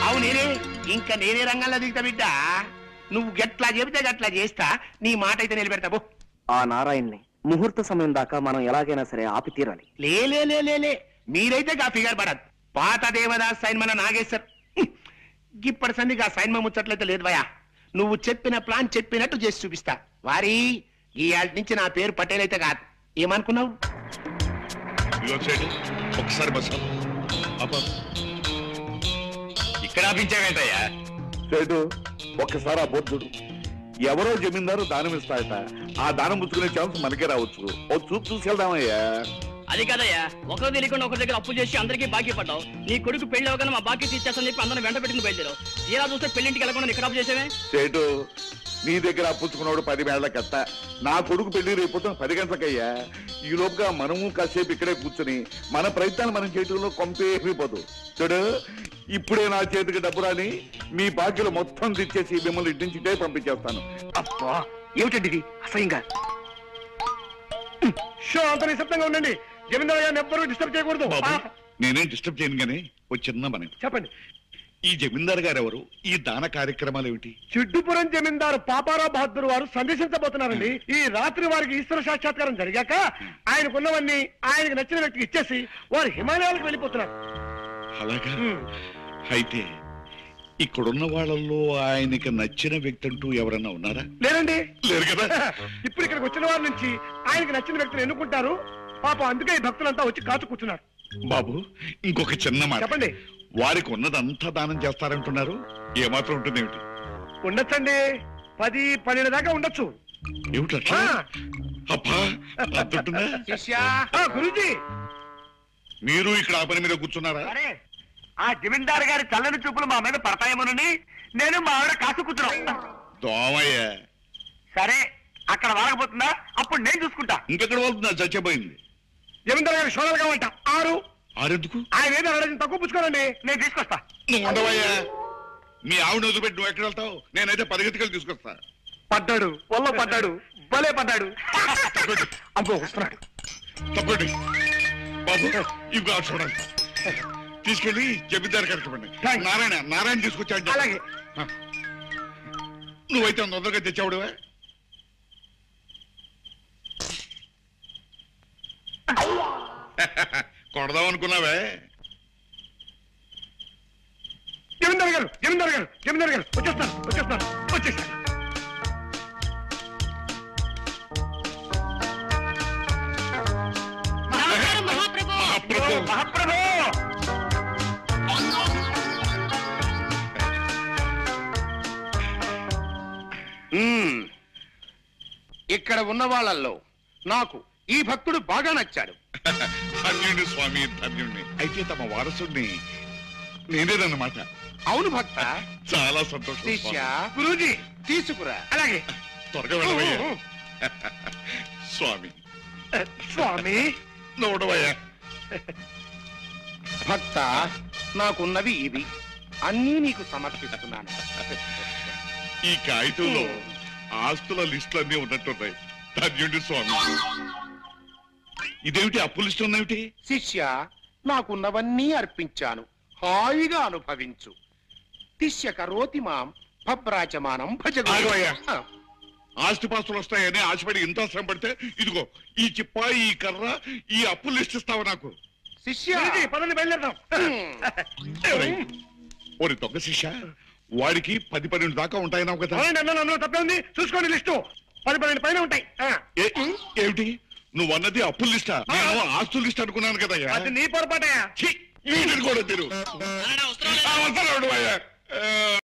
అవు నేనే ఇంకా నేనే రంగంలో దిగుతా బిడ్డ నువ్వు గట్లా చెబితే గట్లా చేస్తా నీ మాట అయితే నిలబెడతా పో ఆ నారాయణ్ని ముహూర్త సమయం దాకా మనం ఎలాగైనా సరే ఆపి తీరాలి లే లే లే లే లే మీరైతే గా ఫిగర్ పడదు పాత దేవదాస్ సైన్ మన నాగేశ్వర్ హ్మ్. గిప్పటి సందికి ఆ సైన్ ముచ్చట్లయితే లేదు భయా నువ్వు చెప్పిన ప్లాన్ చెప్పినట్టు చేసి చూపిస్తా వారి ఈ ఆళ్ళ నుంచి నా పేరు పటేల్ అయితే కాదు ఏమనుకున్నావు ఇదిగో సైడ్ ఒకసారి బస్సు అప్ప ఇక్కడ ఆపించావేంటయ్యా సేటు ఒక్కసారి ఆ బొద్దుడు ఎవరో జమీందారు దానం ఇస్తాయట ఆ దానం పుచ్చుకునే ఛాన్స్ మనకే రావచ్చు ఓ చూపు చూసుకెళ్దామయ్యా అది కాదయ్యా ఒకరు తెలియకుండా ఒకరి దగ్గర అప్పు చేసి అందరికీ బాకీ పడ్డావు నీ కొడుకు పెళ్లి అవగానే మా బాకీ తీర్చేస్తాను చెప్పి అందరం వెంట పెట్టుకుని బయలుదేరావు తీరా చూస్తే పెళ్లింటికి వెళ్ళకుండా ఇక్కడ అప్పు చేసేవే సేటు నీ దగ్గర అప్పుచ్చుకున్నాడు పది మేళ్లకత్త నా కొడుకు పెళ్లి రేపు పది గంటలకయ్యా ఈ లోపుగా మనము కాసేపు ఇక్కడే కూర్చుని మన ప్రయత్నాలు మనం చేయటంలో కొంపేమిపోదు చూడు ఇప్పుడే నా చేతికి డబ్బు రాని మీ బాకీలు మొత్తం తెచ్చేసి మిమ్మల్ని ఇంటి నుంచి ఇటే పంపించేస్తాను అబ్బా ఏమిటండి ఇది అసహ్యంగా షో అంత నిశ్శబ్దంగా ఉండండి జమీందారు గారిని ఎవ్వరూ డిస్టర్బ్ చేయకూడదు బాబు ఆ, నేనేం డిస్టర్బ్ చేయను గానీ ఓ చిన్న మనం చెప్పండి ఈ జమీందార్ గారు ఎవరు ఈ దాన కార్యక్రమాలు ఏమిటి చిడ్డుపురం జమీందారు పాపారావు బహదూర్ వారు సందర్శించబోతున్నారండి ఈ రాత్రి వారికి ఈశ్వర సాక్షాత్కారం జరిగాక ఆయనకున్నవన్నీ ఆయనకు నచ్చిన వ్యక్తికి ఇచ్చేసి వారు హిమాలయాలకు వెళ్ళిపోతున్నారు అలాగా హ్మ్. అయితే ఇక్కడున్న వాళ్ళల్లో ఆయనకి నచ్చిన వ్యక్తి అంటూ ఎవరన్నా ఉన్నారా లేదండి లేరు కదా ఇప్పుడు ఇక్కడికి వచ్చిన వారి నుంచి ఆయనకి నచ్చిన వ్యక్తిని ఎన్నుకుంటారు పాపం అందుకే ఈ భక్తులంతా వచ్చి కాచు కూర్చున్నారు బాబు ఇంకొక చిన్న మాట చెప్పండి వారికి ఉన్నదంతా దానం చేస్తారంటున్నారు ఏమాత్రం ఉంటుంది ఏమిటి ఉండొచ్చండి పది పన్నెండు దాకా ఉండొచ్చు ఏమిటట్లా ఆ. అబ్బా అంతుంటుందా శిష్యా ఆ, గురూజీ మీరు ఇక్కడ ఆ పని మీద కూర్చున్నారా అరే ఆ జమీందార్ గారి చల్లని చూపులు మా మీద పడతాయేమోనని నేను మా ఆవిడ కాసు కూర్చున్నాం దోమయ్య సరే అక్కడ వాడకపోతుందా అప్పుడు నేను చూసుకుంటా ఇంకెక్కడ వెళ్తుందా చచ్చిపోయింది జమీందారు గారి షోనాలు కావంట ఆరు ఆరెందుకు ఆయన ఏదో అడగడం తక్కువ పుచ్చుకోరండి నేను తీసుకొస్తా నువ్వు ఉండవయ్యా మీ ఆవిడ వదిలిపెట్టి నువ్వు ఎక్కడ వెళ్తావు నేనైతే పరిగెత్తుకెళ్ళి తీసుకొస్తా పడ్డాడు వల్ల పడ్డాడు భలే పడ్డాడు తప్పండి అబ్బో వస్తున్నాడు తప్పండి బాబు ఇవి కాదు చూడండి తీసుకెళ్ళి జమీందారు గారికి ఇవ్వండి థాంక్స్. నారాయణ నారాయణ తీసుకొచ్చాడు అలాగే. నువ్వైతే తొందరగా తెచ్చావుడువే కొడదాం అనుకున్నావే జమీందారు గారు జమీందారు గారు జమీందారు గారు వచ్చేస్తాను వచ్చేస్తాను వచ్చేస్తాను మహాప్రభు మహాప్రభు మ్మ్. ఇక్కడ ఉన్న వాళ్ళల్లో నాకు ఈ భక్తుడు బాగా నచ్చాడు ధన్యుణ్ణి స్వామి ధన్యుణ్ణి అయితే తమ వారసుడిని నేనేదన్నమాట అవును భక్త చాలా సంతోషం శిష్య స్వామి. గురూజీ తీసుకురా అలాగే త్వరగా వెళ్ళవయ్యా స్వామి స్వామి నవ్వడవయ్యా భక్త నాకున్నవి ఇవి అన్నీ నీకు సమర్పిస్తున్నాను ఈ కాగితంలో ఆస్తుల లిస్టులన్నీ ఉన్నట్టున్నాయి ధన్యుడి స్వామి ఇదేమిటి అప్పు లిస్టు ఉన్నేమిటి శిష్య నాకున్నవన్నీ అర్పించాను హాయిగా అనుభవించు తిష్య కరోతి మాం భబ్రాచమానం భజ ఆగవయ్యా. ఆస్తిపాస్తులు వస్తాయని ఆశపడి ఇంత శ్రమ పడితే ఇదిగో ఈ చిప్ప ఈ కర్ర ఈ అప్పు లిస్ట్ ఇస్తావా నాకు శిష్య గురూజీ, పదండి బయలుదేరదాం ఒరేయ్, ఓరి దొంగ శిష్య వాడికి పది పన్నెండు దాకా ఉంటాయన్నావు కదా అవునండి అన్నాను అందులో తప్పే ఉంది చూసుకోండి లిస్టు పది పన్నెండు పైన ఉంటాయి ఆ, ఏ- ఏమిటి నువ్వు అన్నది అప్పుల లిస్టా నేను ఆస్తుల లిస్ట్ అనుకున్నాను కదా అది నీ పొరపాటే కూడా తిరు వస్తున్నాడు వస్తున్నాడు అయ్యా. ఆ,